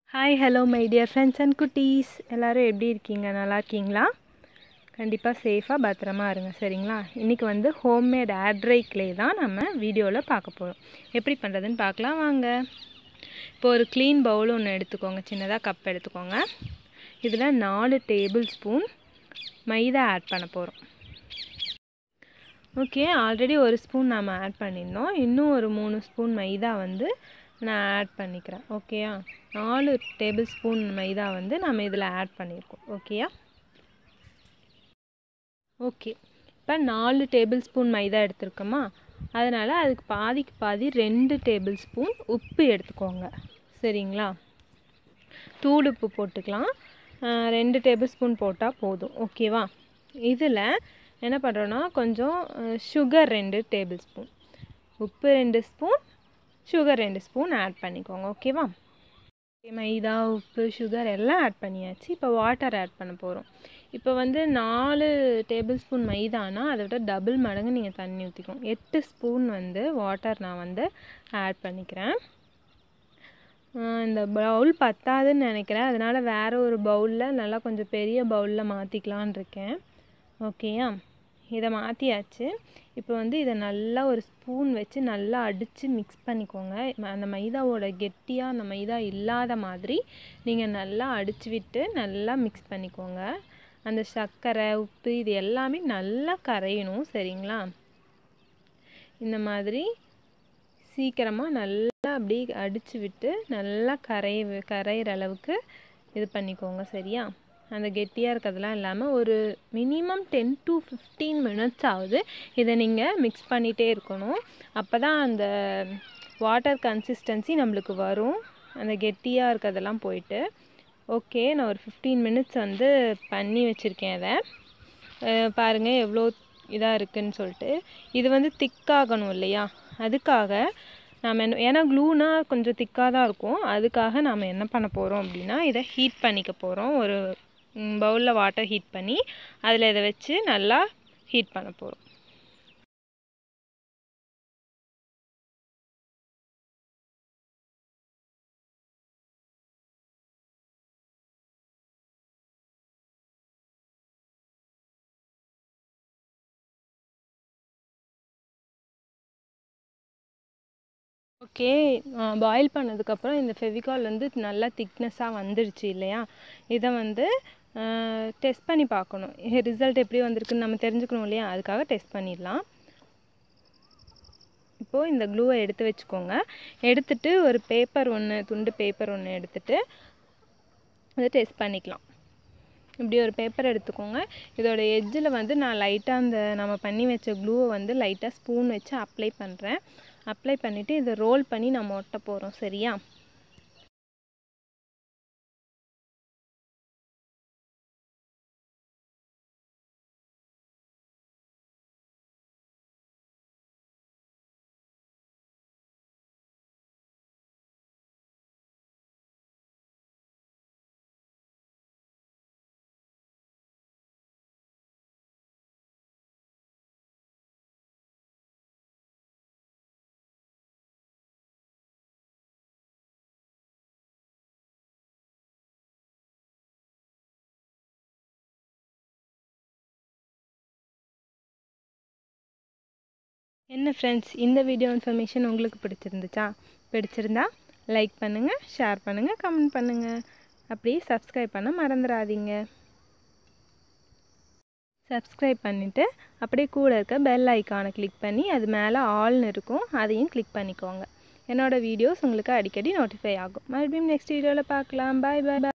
hi hello my dear friends and குட்டீஸ் எல்லோரும் எப்படி இருக்கீங்க நல்லா இருக்கீங்களா கண்டிப்பாக சேஃபாக பத்திரமா இருங்க சரிங்களா இன்றைக்கி வந்து ஹோம்மேட் ஏர்ட்ரை க்ளே தான் நம்ம வீடியோவில் பார்க்க போகிறோம் எப்படி பண்ணுறதுன்னு பார்க்கலாம் வாங்க இப்போ ஒரு க்ளீன் பவுல் ஒன்று எடுத்துக்கோங்க சின்னதாக கப் எடுத்துக்கோங்க இதில் நாலு டேபிள் ஸ்பூன் மைதா ஆட் பண்ண போகிறோம் ஓகே ஆல்ரெடி ஒரு ஸ்பூன் நாம் ஆட் பண்ணியிருந்தோம் இன்னும் ஒரு மூணு ஸ்பூன் மைதா வந்து நான் ஆட் பண்ணிக்கிறேன் ஓகேயா நாலு டேபிள் ஸ்பூன் மைதா வந்து நம்ம இதில் ஆட் பண்ணியிருக்கோம் ஓகேயா ஓகே இப்போ நாலு டேபிள் ஸ்பூன் மைதா எடுத்துருக்கோமா அதனால் அதுக்கு பாதிக்கு பாதி ரெண்டு டேபிள் ஸ்பூன் உப்பு எடுத்துக்கோங்க சரிங்களா தூள் உப்பு போட்டுக்கலாம் ரெண்டு டேபிள் ஸ்பூன் போட்டால் போதும் ஓகேவா இதில் என்ன பண்ணுறோன்னா கொஞ்சம் சுகர் ரெண்டு டேபிள் ஸ்பூன் உப்பு ரெண்டு ஸ்பூன் சுகர் ரெண்டு ஸ்பூன் ஆட் பண்ணிக்கோங்க ஓகேவா மைதா உப்பு சுகர் எல்லாம் ஆட் பண்ணியாச்சு இப்போ வாட்டர் ஆட் பண்ண போகிறோம் இப்போ வந்து நாலு டேபிள் ஸ்பூன் மைதானா அதை விட டபுள் மடங்கு நீங்கள் தண்ணி ஊற்றிக்கோங்க எட்டு ஸ்பூன் வந்து வாட்டர் நான் வந்து ஆட் பண்ணிக்கிறேன் இந்த பவுல் பத்தாதுன்னு நினைக்கிறேன் அதனால் வேறு ஒரு பவுலில் நல்லா கொஞ்சம் பெரிய பவுலில் மாற்றிக்கலான் இருக்கேன் ஓகேயா இதை மாற்றியாச்சு இப்போ வந்து இதை நல்லா ஒரு ஸ்பூன் வச்சு நல்லா அடித்து மிக்ஸ் பண்ணிக்கோங்க அந்த மைதாவோட கெட்டியாக அந்த மைதா இல்லாத மாதிரி நீங்கள் நல்லா அடித்து விட்டு நல்லா மிக்ஸ் பண்ணிக்கோங்க அந்த சர்க்கரை உப்பு இது எல்லாமே நல்லா கரையணும் சரிங்களா இந்த மாதிரி சீக்கிரமாக நல்லா அப்படி அடித்து விட்டு நல்லா கரைய கரையிற அளவுக்கு இது பண்ணிக்கோங்க சரியா அந்த கெட்டியாக இருக்கிறதுலாம் இல்லாமல் ஒரு minimum ten to fifteen minutes ஆகுது இதை நீங்கள் மிக்ஸ் பண்ணிகிட்டே இருக்கணும் அப்போ தான் அந்த வாட்டர் கன்சிஸ்டன்சி நம்மளுக்கு வரும் அந்த கெட்டியாக இருக்கிறதெல்லாம் போயிட்டு ஓகே நான் ஒரு ஃபிஃப்டீன் மினிட்ஸ் வந்து பண்ணி வச்சுருக்கேன் அதை பாருங்கள் எவ்வளோ இதாக இருக்குதுன்னு சொல்லிட்டு இது வந்து திக்காகணும் இல்லையா அதுக்காக நாம் என்ன ஏன்னா க்ளூனா கொஞ்சம் திக்காக தான் இருக்கும் அதுக்காக நாம் என்ன பண்ண போகிறோம் அப்படின்னா இதை ஹீட் பண்ணிக்க போகிறோம் ஒரு பவுலில் வாட்டர் ஹீட் பண்ணி அதில் இதை வச்சு நல்லா ஹீட் பண்ண போகிறோம் ஓகே பாயில் பண்ணதுக்கப்புறம் இந்த ஃபெவிகால் வந்து நல்லா திக்னஸாக வந்துடுச்சு இல்லையா இதை வந்து டெஸ்ட் பண்ணி பார்க்கணும் ரிசல்ட் எப்படி வந்திருக்குன்னு நம்ம தெரிஞ்சுக்கணும் இல்லையா அதுக்காக டெஸ்ட் பண்ணிடலாம் இப்போது இந்த க்ளூவை எடுத்து வச்சுக்கோங்க எடுத்துட்டு ஒரு பேப்பர் ஒன்று துண்டு பேப்பர் ஒன்று எடுத்துட்டு அதை டெஸ்ட் பண்ணிக்கலாம் இப்படி ஒரு பேப்பர் எடுத்துக்கோங்க இதோட எட்ஜில் வந்து நான் லைட்டாக அந்த நம்ம பண்ணி வச்ச க்ளூவை வந்து லைட்டாக ஸ்பூன் வச்சு அப்ளை பண்ணுறேன் அப்ளை பண்ணிவிட்டு இதை ரோல் பண்ணி நம்ம ஒட்ட போகிறோம் சரியா என்ன ஃப்ரெண்ட்ஸ் இந்த வீடியோ இன்ஃபர்மேஷன் உங்களுக்கு பிடிச்சிருந்துச்சா பிடிச்சிருந்தா லைக் பண்ணுங்கள் ஷேர் பண்ணுங்கள் கமெண்ட் பண்ணுங்கள் அப்படியே சப்ஸ்கிரைப் பண்ண மறந்துடாதீங்க சப்ஸ்கிரைப் பண்ணிவிட்டு அப்படியே கூட இருக்க பெல் ஐக்கானை கிளிக் பண்ணி அது மேலே ஆல்னு இருக்கும் அதையும் கிளிக் பண்ணிக்கோங்க என்னோடய வீடியோஸ் உங்களுக்கு அடிக்கடி நோட்டிஃபை ஆகும் மறுபடியும் நெக்ஸ்ட் வீடியோவில் பார்க்கலாம் பாய் பாய் பாய்